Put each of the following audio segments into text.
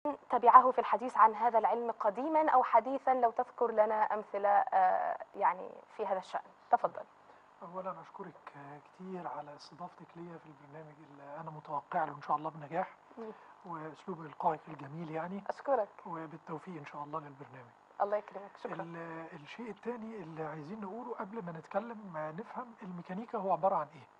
تبعه في الحديث عن هذا العلم قديما أو حديثا لو تذكر لنا أمثلة آه، يعني في هذا الشأن تفضل اولا اشكرك كتير على استضافتك ليا في البرنامج اللي انا متوقع له ان شاء الله بنجاح مم. واسلوب القائك الجميل يعني أشكرك وبالتوفيق ان شاء الله للبرنامج الله يكرمك شكرا ال- الشيء الثاني اللي عايزين نقوله قبل ما نتكلم ما نفهم الميكانيكا هو عباره عن ايه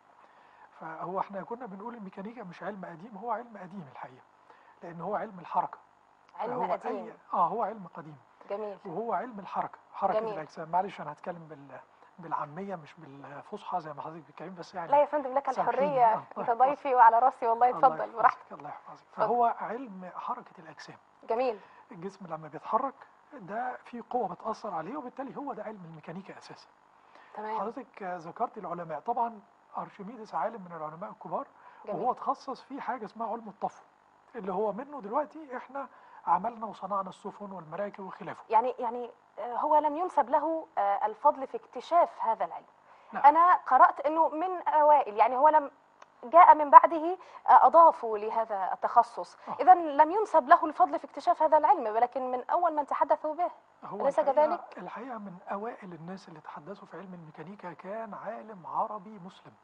فهو احنا كنا بنقول الميكانيكا مش علم قديم هو علم قديم الحقيقه لان هو علم الحركه علم فهو قديم أي اه هو علم قديم جميل وهو علم الحركه حركه جميل. الاجسام معلش انا هتكلم بال بالعاميه مش بالفصحى زي ما حضرتك بتتكلم بس يعني لا يا فندم لك سامحيني. الحرية الله أنت يحفظك. ضيفي وعلى راسي والله الله اتفضل يحفظك، براحتك الله يحفظك فهو علم حركه الاجسام جميل الجسم لما بيتحرك ده في قوه بتاثر عليه وبالتالي هو ده علم الميكانيكا اساسا تمام حضرتك ذكرت العلماء طبعا ارشميدس عالم من العلماء الكبار جميل وهو تخصص في حاجه اسمها علم الطفو اللي هو منه دلوقتي احنا عملنا وصنعنا السفن والمراكب وخلافه يعني يعني آه، هو لم ينسب له آه، الفضل في اكتشاف هذا العلم لا. انا قرات انه من اوائل يعني هو لم جاء من بعده آه، اضافوا لهذا التخصص آه. اذا لم ينسب له الفضل في اكتشاف هذا العلم ولكن من اول من تحدثوا به هو أليس الحقيقة- كذلك؟ الحقيقه من اوائل الناس اللي تحدثوا في علم الميكانيكا كان عالم عربي مسلم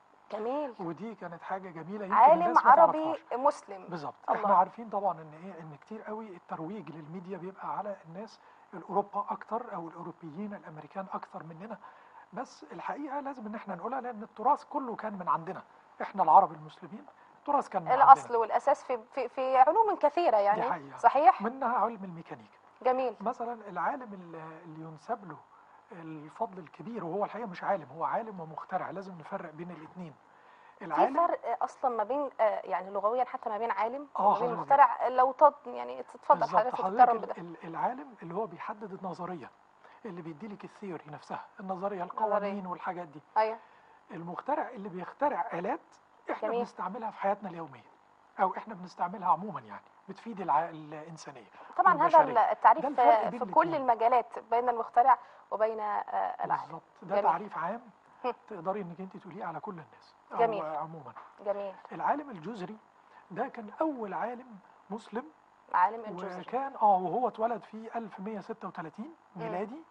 جميل ودي كانت حاجه جميله يمكن عالم الناس ما عربي تعرفهاش. مسلم بالظبط الله. احنا عارفين طبعا ان ايه ان كتير قوي الترويج للميديا بيبقى على الناس الاوروبا اكتر او الاوروبيين الامريكان اكتر مننا بس الحقيقه لازم ان احنا نقولها لان التراث كله كان من عندنا احنا العرب المسلمين التراث كان من الاصل عندنا والاساس في في, في علوم كثيره يعني حقيقة. صحيح منها علم الميكانيكا جميل مثلا العالم اللي اللي ينسب له الفضل الكبير وهو الحقيقه مش عالم هو عالم ومخترع لازم نفرق بين الاثنين في العالم فرق اصلا ما بين آه، يعني لغويا حتى ما بين عالم آه، وما بين حضرتك. مخترع لو تض يعني تتفضل بالظبط حضرتك حضرتك تكرم ال- بده ال- العالم اللي هو بيحدد النظريه اللي بيديلك الثيوري نفسها النظريه القوانين والحاجات دي ايوه المخترع اللي بيخترع آلات احنا جميل. بنستعملها في حياتنا اليوميه او احنا بنستعملها عموما يعني بتفيد الع... الانسانيه طبعا هذا والبشرية. التعريف ده الفرق آه، بين في كل الاتنين. المجالات بين المخترع وبين آه، العالم بالظبط ده جميل. تعريف عام هم. تقدري انك انت تقوليه على كل الناس او جميل. عموما جميل العالم الجزري ده كان اول عالم مسلم عالم الجزر وكان اه وهو اتولد في 1136 مم. ميلادي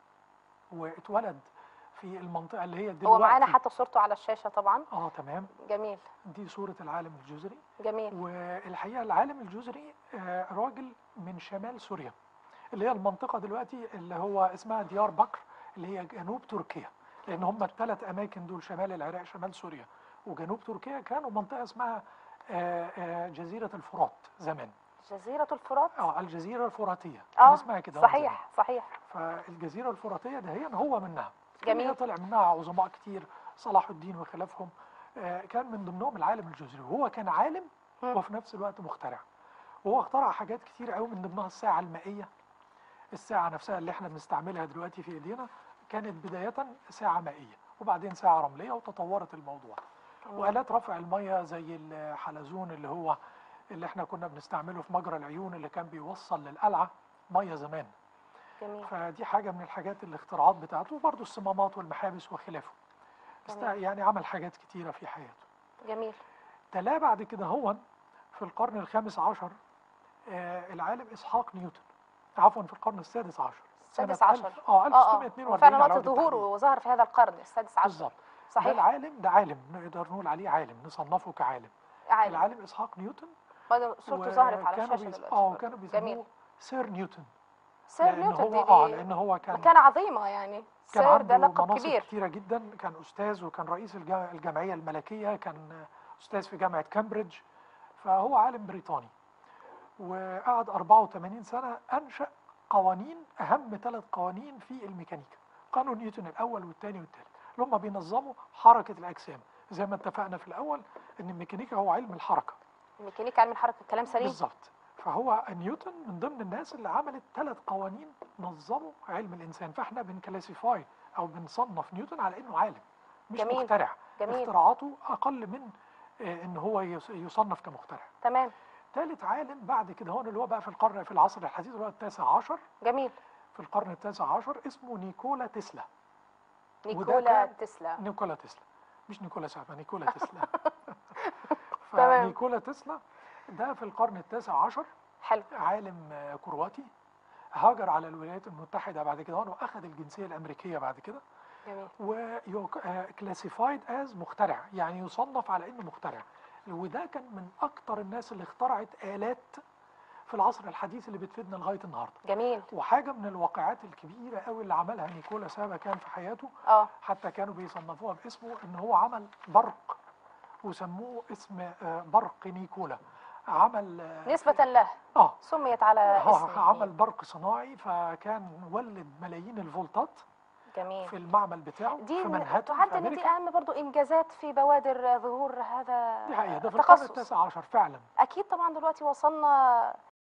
واتولد في المنطقه اللي هي دلوقتي هو معانا حتى صورته على الشاشه طبعا اه تمام جميل دي صوره العالم الجزري جميل والحقيقه العالم الجزري آه، راجل من شمال سوريا اللي هي المنطقه دلوقتي اللي هو اسمها ديار بكر اللي هي جنوب تركيا لان هم الثلاث اماكن دول شمال العراق شمال سوريا وجنوب تركيا كانوا منطقه اسمها آه، آه، جزيره الفرات زمان جزيره الفرات اه الجزيره الفراتيه كان اه اسمها كده صحيح صحيح زمان. فالجزيره الفراتيه ده هي هو منها جميل. هي طلع منها عظماء كتير صلاح الدين وخلافهم آه، كان من ضمنهم العالم الجزري وهو كان عالم مم. وفي نفس الوقت مخترع وهو اخترع حاجات كتير قوي من ضمنها الساعه المائيه الساعه نفسها اللي احنا بنستعملها دلوقتي في ايدينا كانت بدايه ساعه مائيه وبعدين ساعه رمليه وتطورت الموضوع والات رفع الميه زي الحلزون اللي هو اللي احنا كنا بنستعمله في مجرى العيون اللي كان بيوصل للقلعه ميه زمان جميل فدي حاجه من الحاجات الاختراعات بتاعته وبرضه الصمامات والمحابس وخلافه است- تمام. يعني عمل حاجات كتيره في حياته جميل تلاه بعد كده هو في القرن الخامس عشر آه العالم اسحاق نيوتن عفوا في القرن السادس عشر السادس سنة عشر ألف- اه اه اه 1642 وفعلا على وقت وجه ظهوره التحديد. وظهر في هذا القرن السادس عشر بالظبط ده صحيح العالم ده عالم نقدر نقول عليه عالم نصنفه كعالم عالم العالم اسحاق نيوتن برضه صورته ظهرت على وكانوا الشاشه بيس- دلوقتي اه برضه. وكانوا جميل بيسموه سير نيوتن سير لان نيوتن هو دي, اه دي لان هو كان مكانة عظيمة يعني كان سير ده عنده لقب مناصب كبير كتيرة جدا كان أستاذ وكان رئيس الج- الجمعية الملكية كان أستاذ في جامعة كامبريدج فهو عالم بريطاني وقعد 84 سنة أنشأ قوانين أهم ثلاث قوانين في الميكانيكا قانون نيوتن الأول والثاني والثالث اللي هم بينظموا حركة الأجسام زي ما اتفقنا في الأول إن الميكانيكا هو علم الحركة الميكانيكا علم الحركة كلام سليم بالظبط فهو نيوتن من ضمن الناس اللي عملت ثلاث قوانين نظموا علم الانسان فاحنا بنكلاسيفاي او بنصنف نيوتن على انه عالم مش جميل. مخترع جميل اختراعاته اقل من آه، ان هو يص- يصنف كمخترع تمام ثالث عالم بعد كده هون اللي هو بقى في القرن في العصر الحديث اللي هو التاسع عشر جميل في القرن التاسع عشر اسمه نيكولا تسلا نيكولا كان- تسلا نيكولا تسلا مش نيكولا سابا نيكولا تسلا تمام. فنيكولا تسلا ده في القرن التاسع عشر حلو عالم آه، كرواتي هاجر على الولايات المتحدة بعد كده وأخذ الجنسية الأمريكية بعد كده جميل وكلاسيفايد از مخترع يعني يصنف على انه مخترع وده كان من اكتر الناس اللي اخترعت الات في العصر الحديث اللي بتفيدنا لغايه النهارده جميل وحاجه من الواقعات الكبيره قوي اللي عملها نيكولا سابا كان في حياته اه حتى كانوا بيصنفوها باسمه ان هو عمل برق وسموه اسم آه، برق نيكولا عمل اه نسبة له آه، سميت على ها- اسم عمل برق صناعي فكان ولد ملايين الفولتات جميل في المعمل بتاعه دي في ن- منهاتن في تعد ان دي امريكا اهم برضو انجازات في بوادر ظهور هذا دي حقيقة ده في القرن التخصص التاسع عشر فعلا اكيد طبعا دلوقتي وصلنا